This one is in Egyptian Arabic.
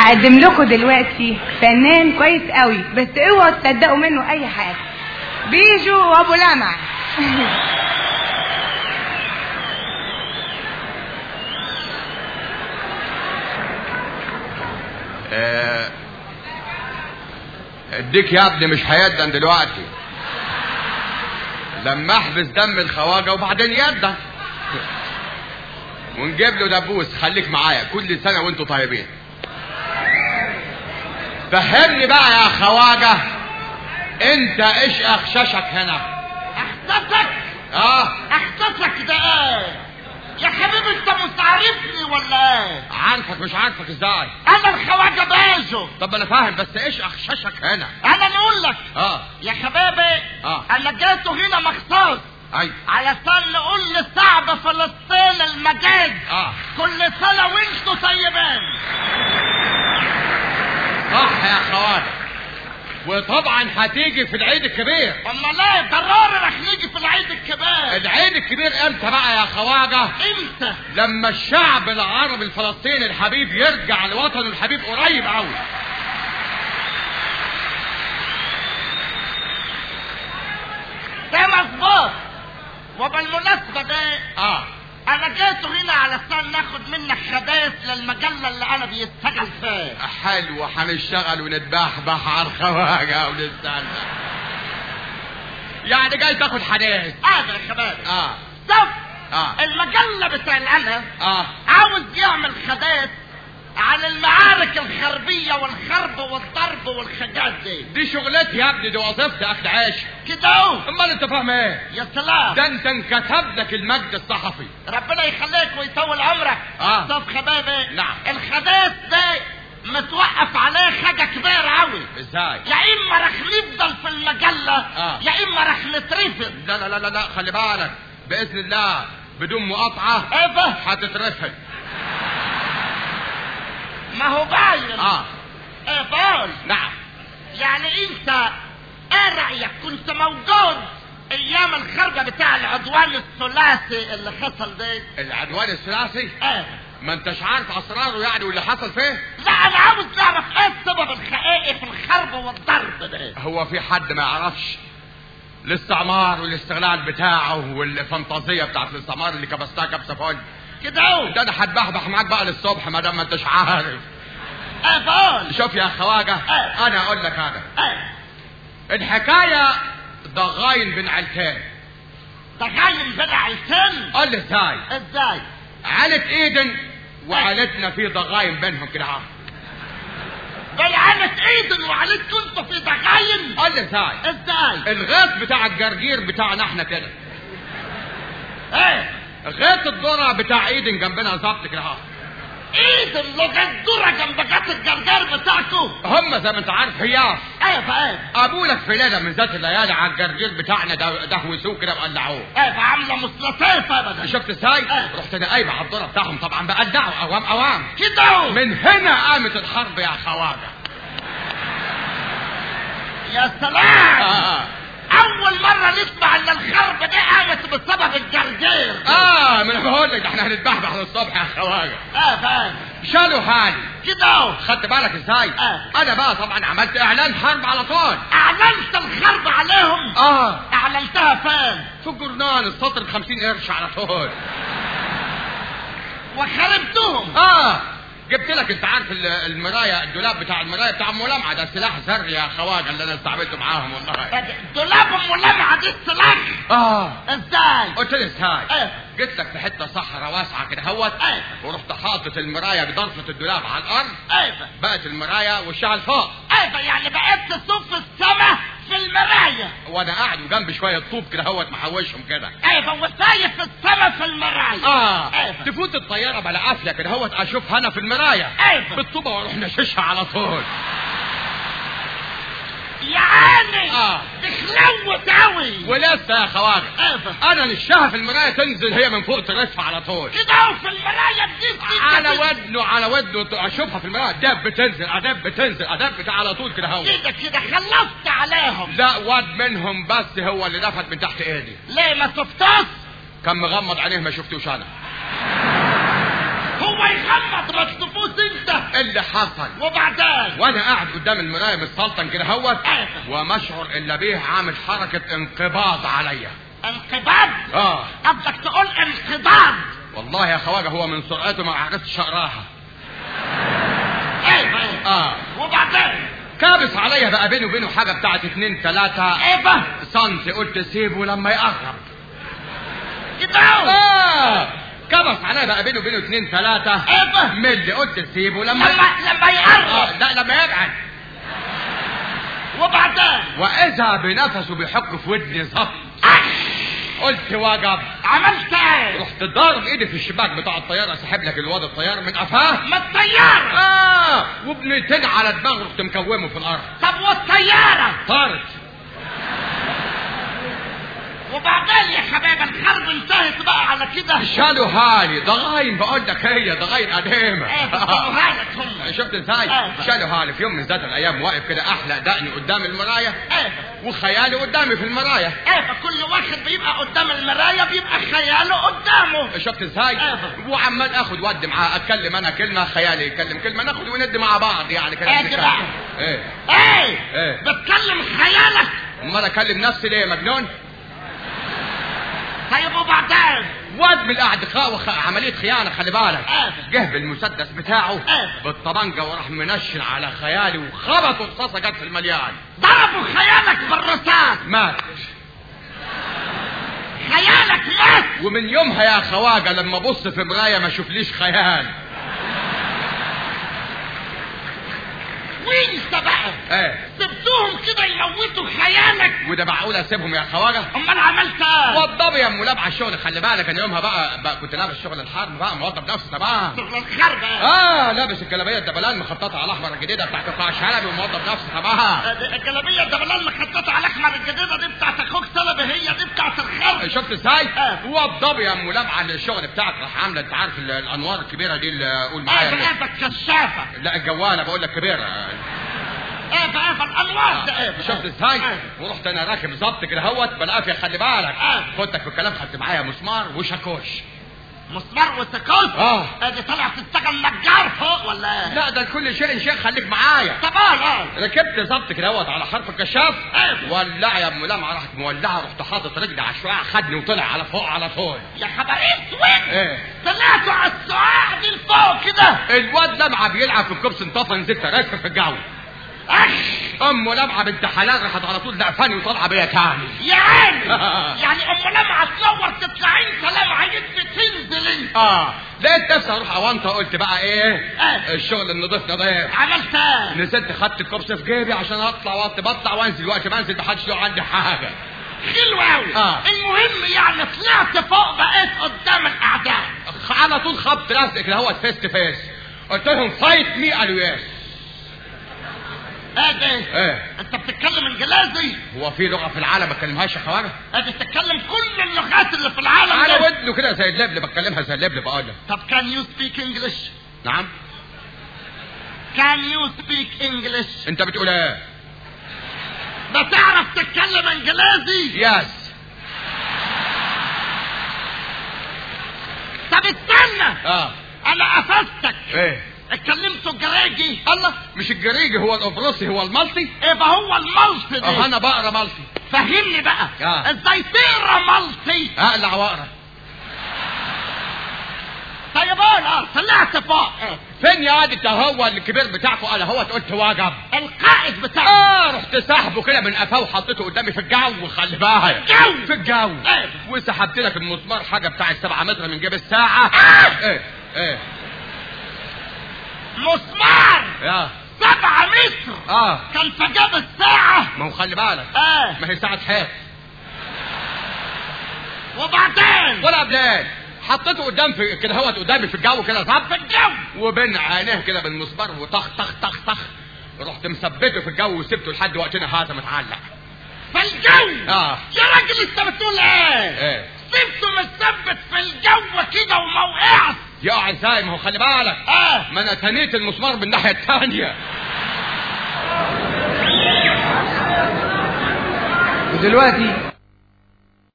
هقدم لكم دلوقتي فنان كويس قوي بس اوعوا تصدقوا منه اي حاجه بيجو وابو لمع آه، اديك يا ابني مش هيدن دلوقتي لما احبس دم الخواجه وبعدين يدن ونجيب له دبوس خليك معايا كل سنه وانتوا طيبين فهمني بقى يا خواجه انت ايش اخششك هنا احساسك اه احساسك ده ايه يا حبيبي انت مش عارفني ولا ايه عارفك مش عارفك ازاي انا الخواجه باجو طب انا فاهم بس ايش اخششك هنا انا نقول لك اه يا حبيبي آه. انا جيته هنا مخصوص اي علشان نقول لشعب فلسطين المجاز اه كل سنه وانتوا طيبين صح يا خواجه وطبعا هتيجي في العيد الكبير امال ايه ضروري رح نيجي في العيد الكبير العيد الكبير امتى بقى يا خواجه امتى لما الشعب العربي الفلسطيني الحبيب يرجع لوطنه الحبيب قريب قوي ده مظبوط وبالمناسبه ده اه انا جيته هنا علشان ناخد منك خدايس للمجله اللي انا بيشتغل فيها حلو هنشتغل ونتبحبح على الخواجه ونستنى يعني جاي تاخد حديث هذا يا شباب اه شوف اه المجله بتاع العلم اه عاوز يعمل خدايس عن المعارك الحربيه والخرب والضرب والحاجات دي دي شغلتي يا ابني دي وظيفتي اخد عيش كده اهو امال انت فاهم ايه يا سلام ده انت انكتب لك المجد الصحفي ربنا يخليك ويطول عمرك آه. شوف حبايبي نعم. الخدايس ده متوقف عليه حاجه كبيره قوي ازاي يا اما رح نفضل في المجله آه. يا اما رح نترفض لا لا لا لا, لا خلي بالك باذن الله بدون مقاطعه ايه ده هتترفض ما هو باين اه ايه بقول نعم يعني انت ايه رايك كنت موجود ايام الخرجه بتاع العدوان الثلاثي اللي حصل ده العدوان الثلاثي ايه ما انتش عارف اسراره يعني واللي حصل فيه لا انا عاوز نعرف ايه السبب الحقيقي في الحرب والضرب ده هو في حد ما يعرفش الاستعمار والاستغلال بتاعه والفانتازيه بتاعت الاستعمار اللي كبستها كبسه فل كده اهو ده انا هتبحبح معاك بقى للصبح ما دام ما انتش عارف ايه بقول شوف يا خواجه آه. انا اقول لك هذا ايه الحكايه ضغاين بن علتين ده غايم بين عيلتين قال لي ازاي ازاي عيلة ايدن وعيلتنا في ضغاين بينهم كده اهو بين عيلة ايدن وعيلتكم انتوا في دغاين قال لي ازاي ازاي الغيط بتاع الجرجير بتاعنا احنا كده ايه غيط الذره بتاع ايدن جنبنا ظبط كده اهو ايدن لغايه دورة جنب جات الجرجار بتاعكم هم زي ما انت عارف هياف ايه فايه ابولك في ليله من ذات الليالي على الجرجير بتاعنا ده دهوسوه كده وقلعوه ايه فعامله مثلثات ابدا شفت ازاي؟ آه. رحت انا قايمه على الذره بتاعهم طبعا بقلعوا اوام اوام كده اهو من هنا قامت الحرب يا خواجه يا سلام آه. اول مرة نسمع ان الحرب دي قامت بسبب الجرجير اه ما انا بقول لك ده احنا هنتبحبح للصبح يا خواجه ايه فاهم شالوا حالي كده اهو خدت بالك ازاي؟ آه. انا بقى طبعا عملت اعلان حرب على طول اعلنت الحرب عليهم اه اعلنتها فين في الجورنال السطر ب 50 قرش على طول وخربتهم اه جبت لك انت عارف ال- المرايه الدولاب بتاع المرايه بتاع ام لمعه ده سلاح ذري يا خواجه اللي انا استعملته معاهم والله دولاب ام لمعه دي السلاح اه ازاي قلت لي ازاي ايه جيت لك في حته صحراء واسعه كده هوت ايه ورحت حاطط المرايه بضرفه الدولاب على الارض ايه بقت المرايه وشها لفوق ايه يعني بقيت تشوف السما في المرايه وانا قاعد وجنبي شويه طوب كده هوت محوشهم كده ايه وشايف السما في المرايه اه ايه تفوت الطياره بلا قافيه كده هوت اشوفها انا في المرايه ايه بالطوبه واروح نششها على طول يا عيني آه. تخلوت قوي ولسه يا خواجه ايه انا نشها في المرايه تنزل هي من فوق ترف على طول كده اهو في المرايه دي على ودنه على ودنه اشوفها في المرايه دب بتنزل ادب بتنزل ادب على طول كده هو كده كده خلصت عليهم لا واد منهم بس هو اللي لفت من تحت ايدي ليه ما شفتوش كان مغمض عينيه ما شفتوش انا هو يغمض ما تشوفوش انت اللي حصل وبعدين وانا قاعد قدام المرايه متسلطن كده هوت أيوة. ومشعر الا بيه عامل حركه انقباض عليا انقباض اه قصدك تقول انقباض والله يا خواجه هو من سرعته ما عرفتش اقراها ايوه ايوه اه وبعدين كابس عليا بقى بيني وبينه حاجه بتاعت اتنين تلاته ايه بقى سنتي قلت سيبه لما يقرب كده اهو. اه كبس عليا بقى بينه وبينه اتنين تلاته ايه بقى ملي قلت سيبه لما لما لما آه يقرب لا لما يبعد وبعدين واذا بنفسه بيحك في ودني ظبط قلت وجب عملت ايه رحت ضارب ايدي في الشباك بتاع الطياره سحب لك الواد الطياره من قفاه ما الطيارة اه وبنيتين على دماغه رحت مكومه في الارض طب والطيارة طارت وبعدين يا حبايب الحرب انتهت بقى على كده شالوا هالي ضغاين بقول لك هي ضغاين قديمه ايه بيسموها لك هم شفت ازاي؟ آه. شالوا هالي في يوم من ذات الايام واقف كده احلق دقني قدام المرايه ايه وخيالي قدامي في المرايه ايه فكل واحد بيبقى قدام المراية بيبقى خياله قدامه شفت ازاي؟ آه. وعمال اخد ود معاه اتكلم انا كلمه خيالي يتكلم كلمه ناخد وندي مع بعض يعني كده آه، بنتكلم. كده. ايه ايه إيه. بتكلم خيالك امال اكلم نفسي ليه مجنون؟ طيب وبعدين واد من الاعدقاء وخ... عمليه خيانه خلي بالك آه. جه بالمسدس بتاعه آه. بالطبنجه وراح منشن على خيالي وخبط رصاصه جت في المليان ضربوا خيالك بالرصاص مات خيالك مات ومن يومها يا خواجه لما ابص في مرايه ما اشوفليش خيال وانت بقى ايه سبتوهم كده يموتوا خيالك وده معقول اسيبهم يا خواجه امال عملت ايه وضب يا ام لابعه الشغل خلي بالك انا يومها بقى, بقى كنت لابس شغل الحرب بقى موظف نفسي تمام شغل الخرب ايه اه لابس الجلابيه الدبلان مخططه على الاحمر الجديده بتاعت القاع شلبي وموظف نفسي تمام الجلابيه الدبلان مخططه على الاحمر الجديده دي بتاعت اخوك سلبي هي دي بتاعت الخرب شفت ازاي؟ آه. وضب يا ام لابعه الشغل بتاعك راح عامله انت عارف ال- الانوار الكبيره دي اللي قول ايه معايا بقى كشافه لا الجواله بقول لك كبيره ايه بقى الانوار ده ايه شفت ازاي؟ ورحت انا راكب ظبط كده اهوت بالعافيه خلي بالك آه. خدتك في الكلام خدت معايا مسمار وشاكوش مسمار وسكوت اه ايه دي طلع تشتغل نجار فوق ولا ايه لا ده كل شيء شيء خليك معايا طب قال قال ركبت ظبط كده اهوت على حرف الكشاف ايه ولع يا ام لمعه راحت مولعه رحت حاطط رجلي على الشعاع خدني وطلع على فوق على طول يا خبر اسود ايه طلعتوا على السعاع دي لفوق كده الواد لمعه بيلعب في الكوبس انطفى نزلت راكب في الجو اخ ام لمعه بنت حلال راحت على طول دقفاني وطالعه بيا تاني يا عيني يعني ام لمعه تنور تطلعين سلام عيد تنزلي اه لقيت نفسي اروح اوانطه قلت بقى ايه آه. الشغل النضيف نضيف عملت ايه نزلت خدت الكوبس في جيبي عشان اطلع وقت بطلع وانزل وقت ما انزل محدش له عندي حاجه حلو قوي آه. المهم يعني طلعت فوق بقيت قدام الاعداء خ- على طول خبط راسي كده هو فيس تو فيس قلت لهم فايت مي قالوا يس ايه ده ايه انت بتتكلم انجليزي هو في لغه في العالم ما اتكلمهاش يا خواجه ادي بتتكلم كل اللغات اللي في العالم على ده. ودنه كده زي اللبلب بتكلمها زي اللبلب بقول لك طب كان يو سبيك انجلش نعم كان يو سبيك انجلش انت بتقول ايه بتعرف تتكلم انجليزي يس طب استنى اه انا قفزتك ايه اتكلمتوا جريجي الله مش الجريجي هو القبرصي هو المالطي ايه بقى هو الملط اه ده انا بقرا مالطي فهمني بقى آه. ازاي تقرا ملطي اقلع واقرا طيب اه طلعت فوق إيه؟ فين يا واد انت هو الكبير بتاعكم قال هو قلت واجب القائد بتاعك اه رحت سحبه كده من قفاه وحطيته قدامي في الجو خلي بالك جو؟ في الجو ايه وسحبت لك المسمار حاجه بتاعت 7 متر من جيب الساعه آه. ايه ايه مسمار يا سبعة متر اه كان في جاب الساعة ما هو خلي بالك اه ما هي ساعه حيط وبعدين ولا بلاد حطيته قدام في كده هوت قدامي في الجو كده في ظبط الجو وبين عينيه كده بالمسمار وطخ طخ طخ طخ رحت مثبته في الجو وسبته لحد وقتنا هذا متعلق في الجو اه يا راجل انت بتقول ايه ايه سبته متثبت في الجو كده وما وقعش يا عزاي ما هو خلي بالك اه ما انا تنيت المسمار من الناحيه الثانيه ودلوقتي